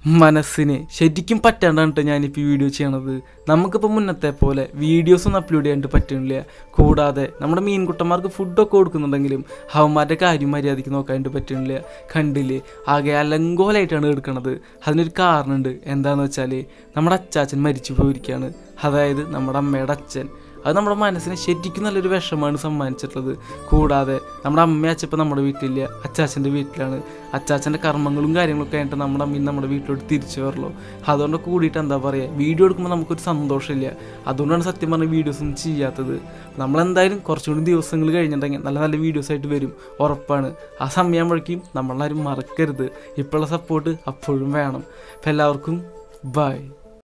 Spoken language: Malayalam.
മനസ്സിന് ശരിക്കും പറ്റാണ്ടാണ് ട്ടോ ഞാനിപ്പോൾ ഈ വീഡിയോ ചെയ്യണത് നമുക്കിപ്പോൾ മുന്നത്തെ പോലെ വീഡിയോസ് ഒന്നും അപ്ലോഡ് ചെയ്യാണ്ട് പറ്റുന്നില്ല കൂടാതെ നമ്മുടെ മീൻകുട്ടന്മാർക്ക് ഫുഡൊക്കെ കൊടുക്കുന്നുണ്ടെങ്കിലും അവന്മാരുടെ കാര്യം മര്യാദയ്ക്ക് നോക്കാണ്ട് പറ്റുന്നില്ല കണ്ടില്ലേ ആകെ അലങ്കോലായിട്ടാണ് എടുക്കണത് അതിനൊരു കാരണമുണ്ട് എന്താണെന്ന് വെച്ചാൽ നമ്മുടെ അച്ചാച്ചൻ മരിച്ചു പോയിരിക്കുകയാണ് അതായത് നമ്മുടെ അമ്മയുടെ അച്ഛൻ അത് നമ്മുടെ മനസ്സിന് ശരിക്കും നല്ലൊരു വിഷമാണ് സമ്മാനിച്ചിട്ടുള്ളത് കൂടാതെ നമ്മുടെ അമ്മ അച്ഛപ്പം നമ്മുടെ വീട്ടിലില്ല അച്ചാച്ചൻ്റെ വീട്ടിലാണ് അച്ചാച്ചൻ്റെ കർമ്മങ്ങളും കാര്യങ്ങളൊക്കെ ആയിട്ട് നമ്മുടെ അമ്മയും നമ്മുടെ വീട്ടിലോട്ട് തിരിച്ചു വരുള്ളൂ അതുകൊണ്ട് കൂടിയിട്ട് എന്താ പറയുക വീഡിയോ എടുക്കുമ്പോൾ നമുക്കൊരു സന്തോഷമില്ല അതുകൊണ്ടാണ് സത്യം പറഞ്ഞ വീഡിയോസ് ഒന്നും ചെയ്യാത്തത് നമ്മളെന്തായാലും കുറച്ചുകൂടി ദിവസങ്ങൾ കഴിഞ്ഞിട്ടുണ്ടെങ്കിൽ നല്ല നല്ല വീഡിയോസ് ആയിട്ട് വരും ഉറപ്പാണ് ആ സമയമാകുമ്പോഴേക്കും നമ്മളാരും മറക്കരുത് ഇപ്പോഴുള്ള സപ്പോർട്ട് അപ്പോഴും വേണം അപ്പം എല്ലാവർക്കും ബൈ